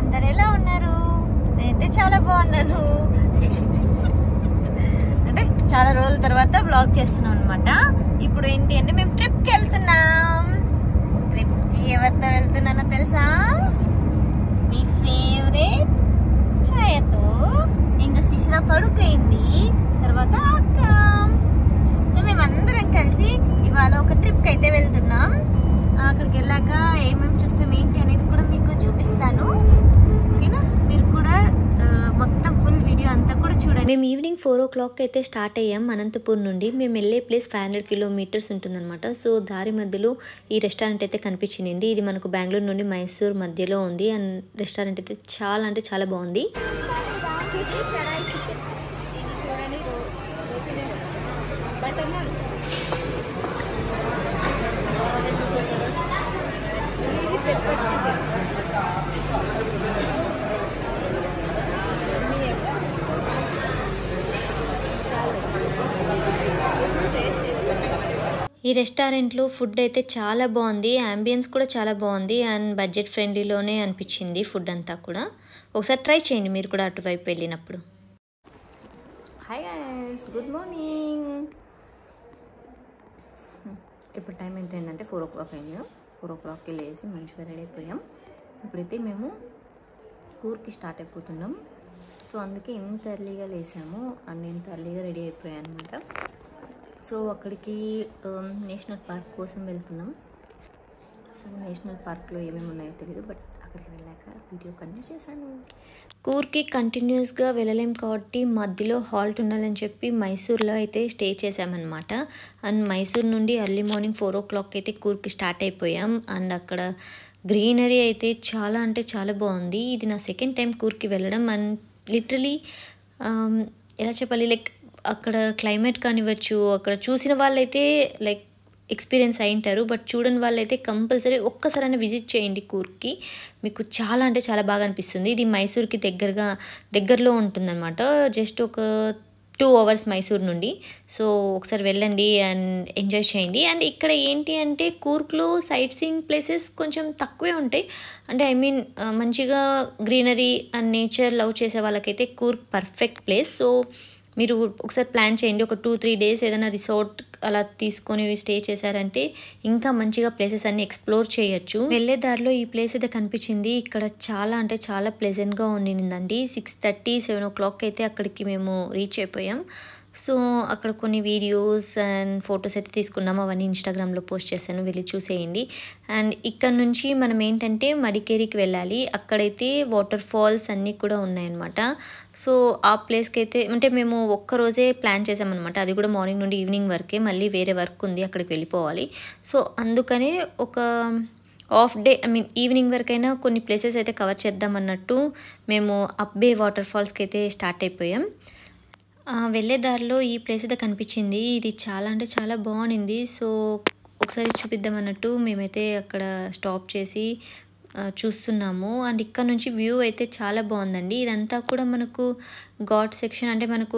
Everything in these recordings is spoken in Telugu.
అందరు ఎలా ఉన్నారు నేనైతే చాలా బాగున్నాను అంటే చాలా రోజుల తర్వాత బ్లాగ్ చేస్తున్నాం అనమాట ఇప్పుడు ఏంటి అంటే మేము ట్రిప్ కి వెళ్తున్నాం ట్రిప్ కి ఎవరితో వెళ్తున్నానో తెలుసా మీ ఫేవరెట్ ఛాయతో ఇంకా శిశిర పడుకైంది తర్వాత అక్క సో మేమందరం కలిసి ఇవాళ ఒక ట్రిప్కి అయితే వెళ్తున్నాం అక్కడికి వెళ్ళాక ఏమేమి చూస్తాం ఏంటి అనేది కూడా మీకు చూపిస్తాను ఓకేనా మీరు కూడా ఆ, మొత్తం ఫుల్ వీడియో అంతా కూడా చూడండి మేము ఈవినింగ్ ఫోర్ ఓ క్లాక్ అయితే స్టార్ట్ అయ్యాం అనంతపూర్ నుండి మేము వెళ్ళే ప్లేస్ ఫైవ్ హండ్రెడ్ కిలోమీటర్స్ ఉంటుందన్నమాట సో దారి మధ్యలో ఈ రెస్టారెంట్ అయితే కనిపించింది ఇది మనకు బెంగళూరు నుండి మైసూర్ మధ్యలో ఉంది అండ్ రెస్టారెంట్ అయితే చాలా అంటే చాలా బాగుంది ఈ రెస్టారెంట్లో ఫుడ్ అయితే చాలా బాగుంది అంబియన్స్ కూడా చాలా బాగుంది అండ్ బడ్జెట్ ఫ్రెండ్లీలోనే అనిపించింది ఫుడ్ అంతా కూడా ఒకసారి ట్రై చేయండి మీరు కూడా అటువైపు వెళ్ళినప్పుడు హాయ్ గైస్ గుడ్ మార్నింగ్ ఇప్పుడు టైం ఎంత అయిందంటే ఫోర్ ఓ క్లాక్ అయింది ఫోర్ ఓ క్లాక్కి లేసి మంచిగా రెడీ అయిపోయాం ఇప్పుడైతే మేము కూర్కి స్టార్ట్ అయిపోతున్నాం సో అందుకే ఇంత ఎర్లీగా లేసాము అండ్ ఇంత ఎర్లీగా రెడీ అయిపోయాం అనమాట సో అక్కడికి ఆమ్, నేషనల్ పార్క్ కోసం వెళ్తున్నాం సో నేషనల్ పార్క్లో ఏమేమి ఉన్నాయో తెలియదు బట్ అక్కడికి వెళ్ళాక వీడియో కంటిన్యూ చేశాను కూర్కి కంటిన్యూస్గా వెళ్ళలేం కాబట్టి మధ్యలో హాల్ట్ ఉండాలని చెప్పి మైసూర్లో అయితే స్టే చేసామన్నమాట అండ్ మైసూర్ నుండి early morning four o'clock అయితే కూర్కి స్టార్ట్ అయిపోయాం అండ్ అక్కడ గ్రీనరీ అయితే చాలా అంటే చాలా బాగుంది ఇది నా సెకండ్ టైం కూర్కి వెళ్ళడం అండ్ లిటరలీ ఎలా చెప్పాలి లైక్ అక్కడ క్లైమేట్ కానివ్వచ్చు అక్కడ చూసిన వాళ్ళైతే లైక్ ఎక్స్పీరియన్స్ అయింటారు బట్ చూడని వాళ్ళైతే కంపల్సరీ ఒక్కసారైనా విజిట్ చేయండి కూర్కి మీకు చాలా అంటే చాలా బాగా అనిపిస్తుంది ఇది మైసూర్కి దగ్గరగా దగ్గరలో ఉంటుందన్నమాట జస్ట్ ఒక టూ అవర్స్ మైసూర్ నుండి సో ఒకసారి వెళ్ళండి అండ్ ఎంజాయ్ చేయండి అండ్ ఇక్కడ ఏంటి అంటే కూర్క్లో సైట్ సీయింగ్ ప్లేసెస్ కొంచెం తక్కువే ఉంటాయి అంటే ఐ మీన్ మంచిగా గ్రీనరీ అండ్ నేచర్ లవ్ చేసే వాళ్ళకైతే కూర్క్ పర్ఫెక్ట్ ప్లేస్ సో మీరు ఒకసారి ప్లాన్ చేయండి ఒక టూ త్రీ డేస్ ఏదైనా రిసార్ట్ అలా తీసుకొని స్టే చేశారంటే ఇంకా మంచిగా ప్లేసెస్ అన్ని ఎక్స్ప్లోర్ చేయొచ్చు వెళ్ళే దారిలో ఈ ప్లేస్ అయితే కనిపించింది ఇక్కడ చాలా అంటే చాలా ప్లెజెంట్గా ఉండిందండి six thirty seven o'clock అయితే అక్కడికి మేము రీచ్ అయిపోయాం సో అక్కడ కొన్ని వీడియోస్ అండ్ ఫొటోస్ అయితే తీసుకున్నాం అవన్నీ ఇన్స్టాగ్రామ్లో పోస్ట్ చేశాను వెళ్ళి చూసేయండి అండ్ ఇక్కడ నుంచి మనం ఏంటంటే మడికేరికి వెళ్ళాలి అక్కడైతే వాటర్ ఫాల్స్ అన్నీ కూడా ఉన్నాయన్నమాట సో ఆ ప్లేస్కి అయితే అంటే మేము ఒక్క రోజే ప్లాన్ చేసామన్నమాట అది కూడా మార్నింగ్ నుండి ఈవినింగ్ వరకే మళ్ళీ వేరే వర్క్ ఉంది అక్కడికి వెళ్ళిపోవాలి సో అందుకనే ఒక half day I mean evening వరకైనా కొన్ని ప్లేసెస్ అయితే కవర్ చేద్దాం అన్నట్టు మేము అబ్బే వాటర్ ఫాల్స్కి అయితే స్టార్ట్ అయిపోయాం ఆ, వెళ్ళే దారిలో ఈ ప్లేస్ అయితే కనిపించింది ఇది చాలా అంటే చాలా బాగుంది సో ఒకసారి చూపిద్దాం అన్నట్టు మేమైతే అక్కడ స్టాప్ చేసి ఆ, చూస్తున్నాము అండ్ ఇక్కడ నుంచి వ్యూ అయితే చాలా బాగుందండి ఇదంతా కూడా మనకు ఘాట్ సెక్షన్ అంటే మనకు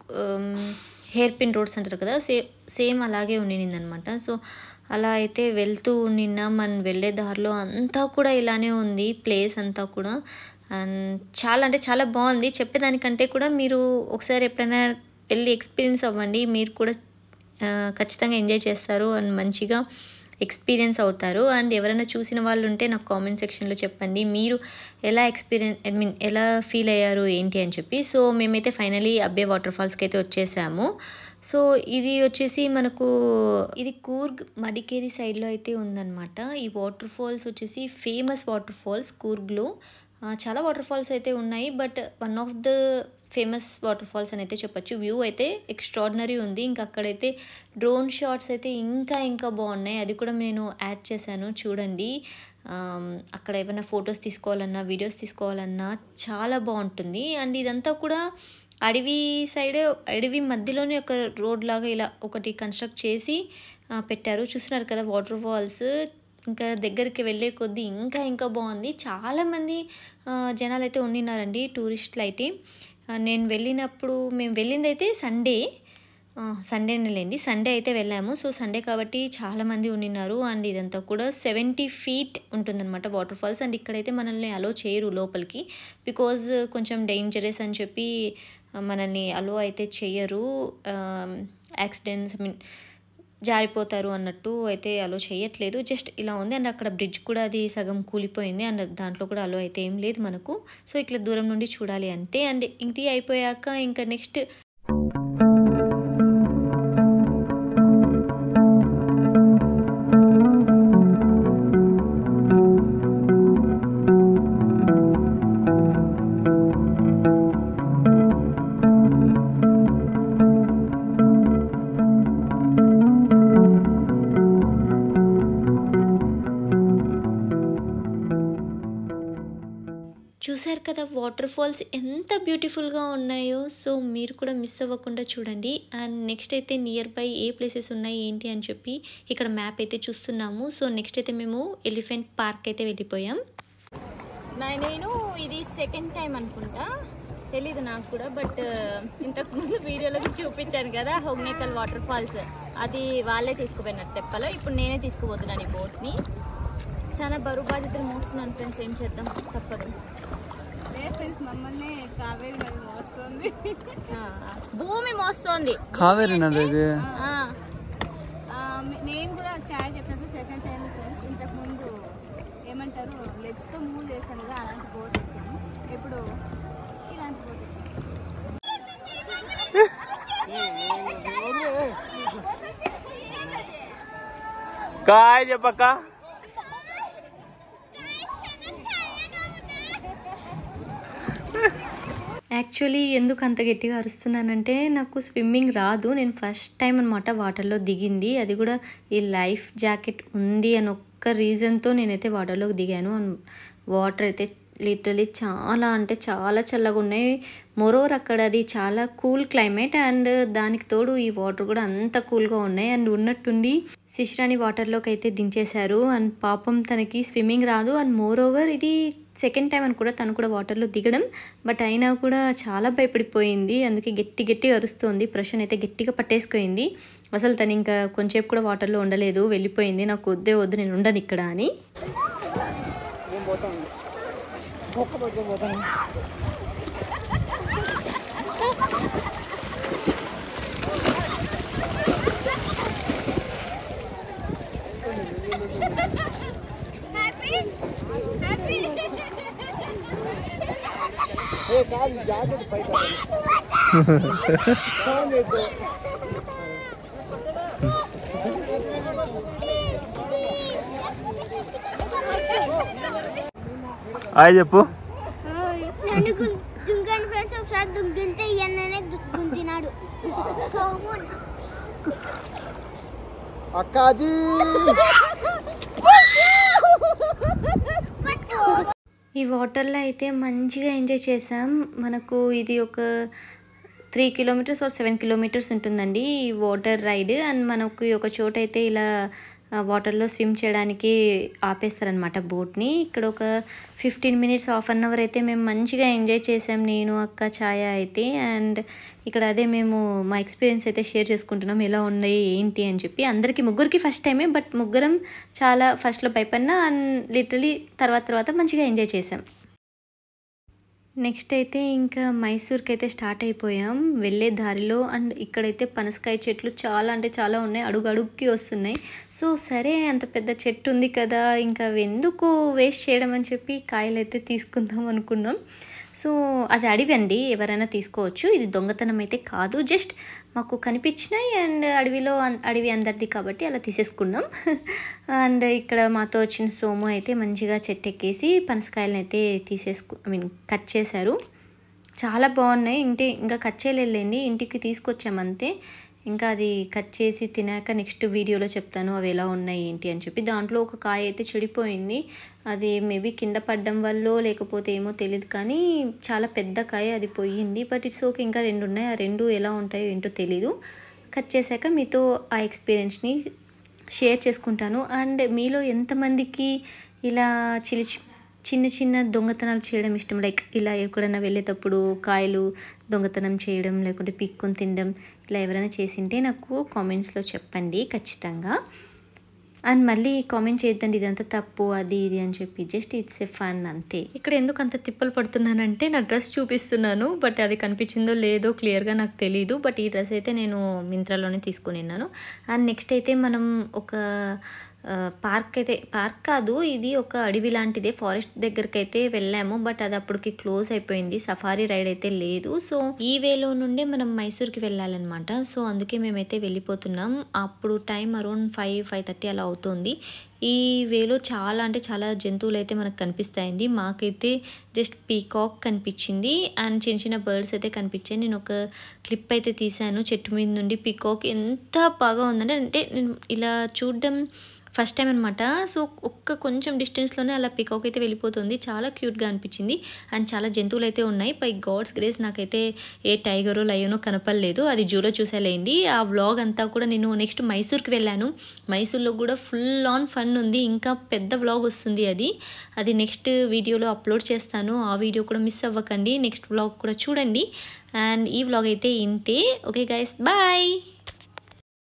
హెయిర్ పిన్ రోడ్స్ అంటారు కదా సే సేమ్ అలాగే ఉండింది అనమాట సో అలా అయితే వెళ్తూ నిన్న మనం వెళ్ళే దారిలో అంతా కూడా ఇలానే ఉంది ప్లేస్ అంతా కూడా అండ్ చాలా అంటే చాలా బాగుంది చెప్పేదానికంటే కూడా మీరు ఒకసారి ఎప్పుడైనా వెళ్ళి ఎక్స్పీరియన్స్ అవ్వండి మీరు కూడా ఆ, ఖచ్చితంగా ఎంజాయ్ చేస్తారు అండ్ మంచిగా ఎక్స్పీరియన్స్ అవుతారు అండ్ ఎవరైనా చూసిన వాళ్ళు ఉంటే నాకు కామెంట్ సెక్షన్లో చెప్పండి మీరు ఎలా ఎక్స్పీరియన్స్ ఐ మీన్ ఎలా ఫీల్ అయ్యారు ఏంటి అని చెప్పి సో మేమైతే ఫైనలీ అబ్బే వాటర్ ఫాల్స్కి అయితే వచ్చేసాము సో ఇది వచ్చేసి మనకు ఇది కూర్గ్ మడికేరి సైడ్లో అయితే ఉందన్నమాట ఈ వాటర్ ఫాల్స్ వచ్చేసి ఫేమస్ వాటర్ ఫాల్స్ కూర్గ్లో ఆ, చాలా వాటర్ ఫాల్స్ అయితే ఉన్నాయి but one of the famous waterfalls అని అయితే చెప్పొచ్చు వ్యూ అయితే ఎక్స్ట్రాడినరీ ఉంది ఇంకా అక్కడైతే డ్రోన్ షాట్స్ అయితే ఇంకా ఇంకా బాగున్నాయి అది కూడా నేను యాడ్ చేశాను చూడండి ఆమ్, అక్కడ ఏమైనా ఫొటోస్ తీసుకోవాలన్నా వీడియోస్ తీసుకోవాలన్నా చాలా బాగుంటుంది అండ్ ఇదంతా కూడా అడవి సైడే అడవి మధ్యలోనే ఒక రోడ్ లాగా ఇలా ఒకటి కన్స్ట్రక్ట్ చేసి ఆ, పెట్టారు చూస్తున్నారు కదా వాటర్ ఫాల్స్ ఇంకా దగ్గరికి వెళ్ళే కొద్దీ ఇంకా ఇంకా బాగుంది చాలామంది ఆ, జనాలు అయితే ఉండినారండి టూరిస్టులు అయితే ఆ, నేను వెళ్ళినప్పుడు మేము వెళ్ళింది అయితే సండే సండేనేలేండి సండే అయితే వెళ్ళాము సో సండే కాబట్టి చాలామంది ఉండినారు అండ్ ఇదంతా కూడా సెవెంటీ ఫీట్ ఉంటుందన్నమాట వాటర్ ఫాల్స్ అండ్ ఇక్కడైతే మనల్ని అలో చేయరు లోపలికి బికాజ్ కొంచెం డేంజరస్ అని చెప్పి ఆ, మనల్ని అలో అయితే చేయరు యాక్సిడెంట్స్ ఐ మీన్ జారిపోతారు అన్నట్టు అయితే అలో చేయట్లేదు జస్ట్ ఇలా ఉంది అండ్ అక్కడ బ్రిడ్జ్ కూడా అది సగం కూలిపోయింది అండ్ దాంట్లో కూడా అలో అయితే ఏం లేదు మనకు సో ఇట్లా దూరం నుండి చూడాలి అంతే అండ్ ఇది అయిపోయాక ఇంకా నెక్స్ట్ చూశారు కదా వాటర్ ఫాల్స్ ఎంత బ్యూటిఫుల్గా ఉన్నాయో సో మీరు కూడా మిస్ అవ్వకుండా చూడండి అండ్ నెక్స్ట్ అయితే నియర్ బై ఏ ప్లేసెస్ ఉన్నాయి ఏంటి అని చెప్పి ఇక్కడ మ్యాప్ అయితే చూస్తున్నాము సో నెక్స్ట్ అయితే మేము ఎలిఫెంట్ పార్క్ అయితే వెళ్ళిపోయాం నేను ఇది సెకండ్ టైం అనుకుంటా తెలీదు నాకు కూడా బట్ ఇంతకు ముందు వీడియోలో చూపించాను కదా హోగ్నేకల్ వాటర్ ఫాల్స్ అది వాళ్ళే తీసుకుపోయినట్టు తెప్పలో ఇప్పుడు నేనే తీసుకుపోతున్నాను ఈ బోట్ని చాలా బరువు బాధ్యతలు మోస్తున్నాను ఫ్రెండ్స్ ఏం చేద్దాం తప్పదు ఫ్రెండ్స్ మమ్మల్ని కావేరి నది మోస్తుంది ఆ, భూమి మోస్తోంది కావేరి నది ఇది ఆ, ఆ, మే- నేను కూడా ఛాయ్ చెప్పినట్టు సెకండ్ టైం ఫ్రెండ్స్ ఇంతకు ముందు ఏమంటారు లెగ్స్ తో మూవ్ చేస్తాను కదా అలాంటి బోట్ ఎక్కాను ఇప్పుడు ఇలాంటి బోట్ ఎక్కాను కాయ చెప్పక్క యాక్చువల్లీ ఎందుకు అంత గట్టిగా అరుస్తున్నానంటే నాకు స్విమ్మింగ్ రాదు నేను ఫస్ట్ టైం అనమాట వాటర్లో దిగింది అది కూడా ఈ లైఫ్ జాకెట్ ఉంది అని ఒక్క రీజన్తో నేనైతే వాటర్లోకి దిగాను అండ్ వాటర్ అయితే లిటరలీ చాలా అంటే చాలా చల్లగా ఉన్నాయి మోరోవర్ అక్కడ అది చాలా కూల్ క్లైమేట్ అండ్ దానికి తోడు ఈ వాటర్ కూడా అంత కూల్గా ఉన్నాయి అండ్ ఉన్నట్టుండి శిశిరాని వాటర్లోకి అయితే దించేశారు అండ్ పాపం తనకి స్విమ్మింగ్ రాదు అండ్ మోర్ ఓవర్ ఇది సెకండ్ టైం అని కూడా తను కూడా వాటర్లో దిగడం బట్ అయినా కూడా చాలా భయపడిపోయింది అందుకే గట్టి గట్టిగా అరుస్తోంది ప్రశ్న అయితే గట్టిగా పట్టేసుకుంది అసలు తను ఇంకా కొంచెంసేపు కూడా వాటర్లో ఉండలేదు వెళ్ళిపోయింది నాకు వద్దే వద్దు నేను ఉండను ఇక్కడ అని హాయ్ చెప్పు నన్ను గు- దుంకాను ఫ్రెండ్స్ ఒకసారి దుంకితే ఇయన్ననే గుంజినాడు సో అక్కాజీ ఈ వాటర్లో అయితే మంచిగా ఎంజాయ్ చేసాం మనకు ఇది ఒక three kilometres or seven kilometres ఉంటుందండి ఈ వాటర్ రైడ్ అండ్ మనకు ఒక చోట అయితే ఇలా ఆ, వాటర్లో స్విమ్ చేయడానికి ఆపేస్తారనమాట బోట్ని ఇక్కడ ఒక fifteen minutes half an hour అయితే మేము మంచిగా ఎంజాయ్ చేసాం నేను అక్క ఛాయ అయితే అండ్ ఇక్కడ అదే మేము మా ఎక్స్పీరియన్స్ అయితే షేర్ చేసుకుంటున్నాం ఎలా ఉన్నాయి ఏంటి అని చెప్పి అందరికీ ముగ్గురికి ఫస్ట్ టైమే బట్ ముగ్గురం చాలా ఫస్ట్లో భయపడినా అండ్ లిటరలీ తర్వాత తర్వాత మంచిగా ఎంజాయ్ చేసాం నెక్స్ట్ అయితే ఇంకా మైసూర్కి అయితే స్టార్ట్ అయిపోయాం వెళ్ళే దారిలో అండ్ ఇక్కడైతే పనసకాయ చెట్లు చాలా అంటే చాలా ఉన్నాయి అడుగు అడుగుకి వస్తున్నాయి సో సరే అంత పెద్ద చెట్టు ఉంది కదా ఇంకా అవి ఎందుకు వేస్ట్ చేయడం అని చెప్పి కాయలు అయితే తీసుకుందాం అనుకున్నాం సో అది అడవి అండి ఎవరైనా తీసుకోవచ్చు ఇది దొంగతనం అయితే కాదు జస్ట్ మాకు కనిపించినాయి అండ్ అడవిలో అన్- అడవి అందరిది కాబట్టి అలా తీసేసుకున్నాం అండ్ ఇక్కడ మాతో వచ్చిన సోము అయితే మంచిగా చెట్టు ఎక్కేసి పనసకాయలను అయితే తీసేసుకు ఐ మీన్ కట్ చేశారు చాలా బాగున్నాయి ఇంటి ఇంకా కట్ చేయలేదండి ఇంటికి తీసుకొచ్చామంతే ఇంకా అది కట్ చేసి తినాక నెక్స్ట్ వీడియోలో చెప్తాను అవి ఎలా ఉన్నాయి ఏంటి అని చెప్పి దాంట్లో ఒక కాయ అయితే చెడిపోయింది అది మేబీ కింద పడ్డం వల్ల లేకపోతే ఏమో తెలియదు కానీ చాలా పెద్ద కాయ అది పోయింది బట్ ఇట్స్ ఓకే ఇంకా రెండు ఉన్నాయి ఆ రెండు ఎలా ఉంటాయో ఏంటో తెలీదు కట్ చేశాక మీతో ఆ ఎక్స్పీరియన్స్ని షేర్ చేసుకుంటాను అండ్ మీలో ఎంతమందికి ఇలా చిలి చిన్న చిన్న దొంగతనాలు చేయడం ఇష్టం లైక్ ఇలా ఎక్కడైనా వెళ్ళేటప్పుడు కాయలు దొంగతనం చేయడం లేకుంటే పిక్కొని తినడం ఇలా ఎవరైనా చేసింటే నాకు కామెంట్స్లో చెప్పండి ఖచ్చితంగా అండ్ మళ్ళీ కామెంట్ చేయొద్దండి ఇదంతా తప్పు అది ఇది అని చెప్పి జస్ట్ ఇట్స్ ఎ ఫన్ అంతే ఇక్కడ ఎందుకు అంత తిప్పలు పడుతున్నానంటే నా డ్రెస్ చూపిస్తున్నాను బట్ అది కనిపించిందో లేదో క్లియర్గా నాకు తెలియదు బట్ ఈ డ్రెస్ అయితే నేను మింత్రాలోనే తీసుకునిన్నాను అండ్ నెక్స్ట్ అయితే మనం ఒక పార్క్ అయితే పార్క్ కాదు ఇది ఒక అడవి లాంటిదే ఫారెస్ట్ దగ్గరికి అయితే వెళ్ళాము బట్ అది అప్పటికి క్లోజ్ అయిపోయింది సఫారీ రైడ్ అయితే లేదు సో ఈ వేలో నుండే మనం మైసూర్కి వెళ్ళాలన్నమాట సో అందుకే మేమైతే వెళ్ళిపోతున్నాం అప్పుడు time around five five thirty అలా అవుతుంది ఈ వేలో చాలా అంటే చాలా జంతువులు అయితే మనకు కనిపిస్తాయండి మాకైతే జస్ట్ పీకాక్ కనిపించింది అండ్ చిన్న చిన్న బర్డ్స్ అయితే కనిపించాయి నేను ఒక క్లిప్ అయితే తీశాను చెట్టు మీద నుండి పీకాక్ ఎంత బాగా ఉందంటే అంటే నేను ఇలా చూడడం ఫస్ట్ టైం అనమాట సో ఒక్క కొంచెం డిస్టెన్స్లోనే అలా పికాక్ అయితే వెళ్ళిపోతుంది చాలా క్యూట్గా అనిపించింది అండ్ చాలా జంతువులు అయితే ఉన్నాయి పై గాడ్స్ గ్రేస్ నాకైతే ఏ టైగరో లయనో కనపడలేదు అది జూలో చూసేలేండి ఆ వ్లాగ్ అంతా కూడా నేను నెక్స్ట్ మైసూర్కి వెళ్ళాను మైసూర్లో కూడా ఫుల్ ఆన్ ఫన్ ఉంది ఇంకా పెద్ద వ్లాగ్ వస్తుంది అది అది నెక్స్ట్ వీడియోలో అప్లోడ్ చేస్తాను ఆ వీడియో కూడా మిస్ అవ్వకండి నెక్స్ట్ వ్లాగ్ కూడా చూడండి అండ్ ఈ వ్లాగ్ అయితే ఇంతే ఓకే గైస్ బాయ్